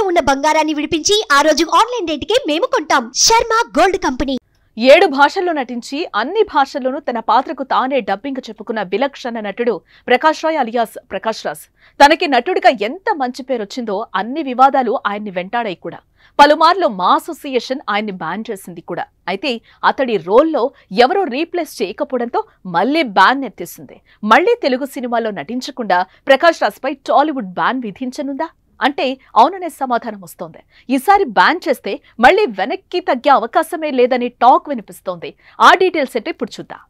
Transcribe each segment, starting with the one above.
ఉన్న బంగారాన్ని విడిపించి ఆ రోజు ఆన్లైన్ రేటుకే మేము కొంటాం శర్మ గోల్డ్ కంపెనీ ఏడు భాషల్లో నటించి అన్ని భాషల్లోనూ తన పాత్రకు తానే డబ్బింగ్ చెప్పుకున్న విలక్షణ నటుడు ప్రకాష్ రాయ్ అలియాస్ ప్రకాష్ రాజ్ తనకి నటుడిగా ఎంత మంచి పేరు వచ్చిందో అన్ని వివాదాలు ఆయన్ని వెంటాడాయి కూడా పలుమార్లు మా అసోసియేషన్ ఆయన్ని బ్యాన్ చేసింది కూడా అయితే అతడి రోల్లో ఎవరో రీప్లేస్ చేయకపోవడంతో మళ్లీ బ్యాన్ ఎత్తేసింది మళ్లీ తెలుగు సినిమాలో నటించకుండా ప్రకాష్ రాజ్ పై టాలీవుడ్ బ్యాన్ విధించనుందా అంటే అవుననే సమాధానం వస్తోంది ఈసారి బ్యాన్ చేస్తే మళ్ళీ వెనక్కి తగ్గే అవకాశమే లేదని టాక్ వినిపిస్తోంది ఆ డీటెయిల్స్ ఏంటో ఇప్పుడు చూద్దాం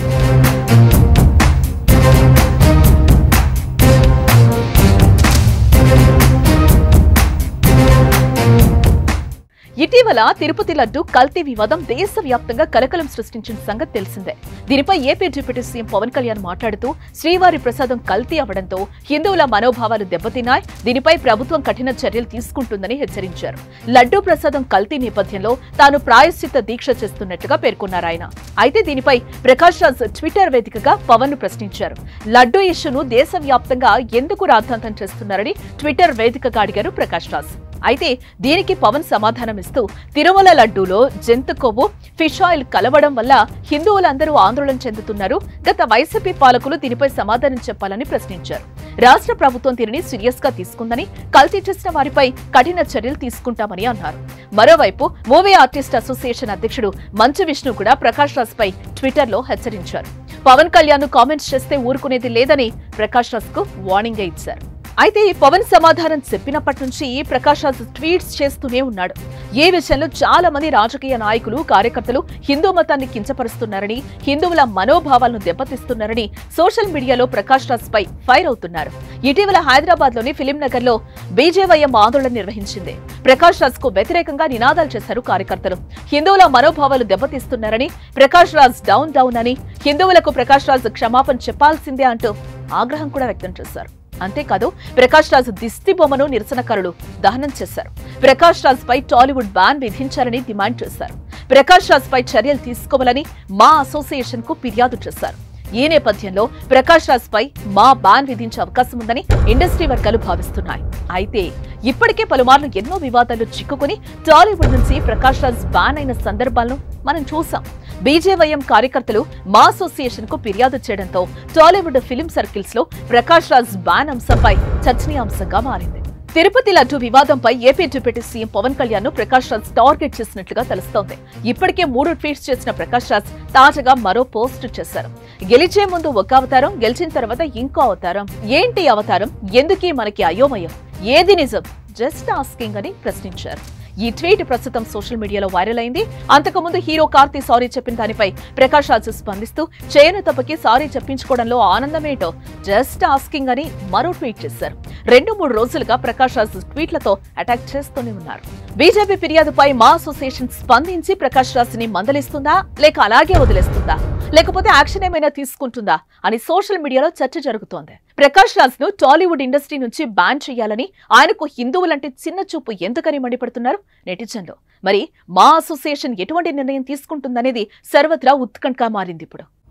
ఇటీవల తిరుపతి లడ్డు కల్తీ వివాదం దేశవ్యాప్తంగా కలకలం సృష్టించిన సంగతి తెలిసిందే దీనిపై AP deputy CM Pawan Kalyan మాట్లాడుతూ శ్రీవారి ప్రసాదం కల్తీ అవడంతో హిందువుల మనోభావాలు దెబ్బతిన్నాయి దీనిపై ప్రభుత్వం కఠిన చర్యలు తీసుకుంటుందని హెచ్చరించారు లడ్డూ ప్రసాదం కల్తీ నేపథ్యంలో తాను ప్రాయశ్చిత్త దీక్ష చేస్తున్నట్టుగా పేర్కొన్నారు ఆయన అయితే దీనిపై ప్రకాష్ రాజ్ ట్విట్టర్ వేదికగా పవన్ ను ప్రశ్నించారు లడ్డూ ఇష్యూను దేశవ్యాప్తంగా ఎందుకు రాద్ధాంతం చేస్తున్నారని ట్విట్టర్ వేదికగా అడిగారు ప్రకాష్ రాజ్ అయితే దీనికి పవన్ సమాధానమిస్తూ తిరుమల లడ్డూలో జంతు కొవ్వు ఫిష్ ఆయిల్ కలవడం వల్ల హిందువులందరూ ఆందోళన చెందుతున్నారు గత వైసీపీ పాలకులు దీనిపై సమాధానం చెప్పాలని ప్రశ్నించారు రాష్ట్ర ప్రభుత్వం దీనిని సీరియస్ గా తీసుకుందని కల్తీ చేసిన వారిపై కఠిన చర్యలు తీసుకుంటామని అన్నారు మరోవైపు మూవీ ఆర్టిస్ట్ అసోసియేషన్ అధ్యక్షుడు మంచు విష్ణు కూడా ప్రకాష్ రాజ్ పై ట్విట్టర్ లో హెచ్చరించారు పవన్ కళ్యాణ్ కామెంట్స్ చేస్తే ఊరుకునేది లేదని ప్రకాష్ రాజ్ కు వార్నింగ్ ఇచ్చారు అయితే పవన్ సమాధానం చెప్పినప్పటి నుంచి ప్రకాష్ రాజ్ ట్వీట్స్ చేస్తూనే ఉన్నాడు ఏ విషయంలో చాలా మంది రాజకీయ నాయకులు కార్యకర్తలు హిందూ మతాన్ని కించపరుస్తున్నారని హిందువుల మనోభావాలను దెబ్బతీస్తున్నారని సోషల్ మీడియాలో ప్రకాష్ రాజ్ పై ఫైర్ అవుతున్నారు ఇటీవల హైదరాబాద్ లోని ఫిలిం నగర్ లో బీజేవైఎం ఆందోళన నిర్వహించింది ప్రకాష్ రాజ్ కు వ్యతిరేకంగా నినాదాలు చేశారు కార్యకర్తలు హిందువుల మనోభావాలు దెబ్బతీస్తున్నారని ప్రకాష్ రాజ్ డౌన్ డౌన్ అని హిందువులకు ప్రకాష్ రాజ్ క్షమాపణ చెప్పాల్సిందే అంటూ ఆగ్రహం కూడా వ్యక్తం చేశారు అంతేకాదు ప్రకాష్ రాజ్ దిష్టి బొమ్మను నిరసనకారులు దహనం చేశారు ప్రకాష్ రాజ్ పై టాలీవుడ్ బ్యాన్ విధించాలని డిమాండ్ చేశారు ప్రకాష్ రాజ్ పై చర్యలు తీసుకోవాలని మా అసోసియేషన్ కు ఫిర్యాదు చేశారు ఈ నేపథ్యంలో ప్రకాష్ రాజ్ పై మా బ్యాన్ విధించే అవకాశం ఉందని ఇండస్ట్రీ వర్గాలు భావిస్తున్నాయి అయితే ఇప్పటికే పలుమార్లు ఎన్నో వివాదాలు చిక్కుకుని టాలీవుడ్ నుంచి ప్రకాష్ రాజ్ బ్యాన్ అయిన సందర్భాలను మనం చూసాం బీజేవైఎం కార్యకర్తలు మా అసోసియేషన్ కు ఫిర్యాదు చేయడంతో టాలీవుడ్ ఫిలిం సర్కిల్స్ లో ప్రకాష్ రాజ్ బ్యాన్ అంశంపై చర్చనీయాంశంగా మారింది తిరుపతి లడ్డు వివాదంపై AP deputy CM Pawan Kalyan ను ప్రకాష్ రాజ్ టార్గెట్ చేసినట్లుగా తెలుస్తోంది ఇప్పటికే మూడు ట్వీట్స్ చేసిన ప్రకాష్ రాజ్ తాజాగా మరో పోస్ట్ చేశారు గెలిచే ముందు ఒక అవతారం గెలిచిన తర్వాత ఇంకో అవతారం ఏంటి అవతారం ఎందుకీ మనకి అయోమయం ఏది నిజం జస్ట్ ఆస్కింగ్ అని ప్రశ్నించారు ఈ ట్వీట్ ప్రస్తుతం సోషల్ మీడియాలో వైరల్ అయింది అంతకుముందు హీరో కార్తీ సారీ చెప్పిన దానిపై ప్రకాష్ రాజ్ స్పందిస్తూ చేయను తప్పకి సారీ చెప్పించుకోవడంలో ఆనందమేటో జస్ట్ ఆస్కింగ్ అని మరో ట్వీట్ చేశారు రెండు మూడు రోజులుగా ప్రకాష్ రాజ్ ట్వీట్లతో అటాక్ చేస్తూనే ఉన్నారు బీజేపీ ఫిర్యాదుపై మా అసోసియేషన్ స్పందించి ప్రకాష్ రాజ్ ని మందలిస్తుందా లేక అలాగే వదిలేస్తుందా లేకపోతే యాక్షన్ ఏమైనా తీసుకుంటుందా అని సోషల్ మీడియాలో చర్చ జరుగుతోంది ప్రకాష్ రాజ్ ను టాలీవుడ్ ఇండస్ట్రీ నుంచి బ్యాన్ చేయాలని ఆయనకు హిందువులంటే చిన్న చూపు ఎందుకని మండిపడుతున్నారు నెటిజన్లు మరి మా అసోసియేషన్ ఎటువంటి నిర్ణయం తీసుకుంటుందనేది సర్వత్రా ఉత్కంఠగా మారింది ఇప్పుడు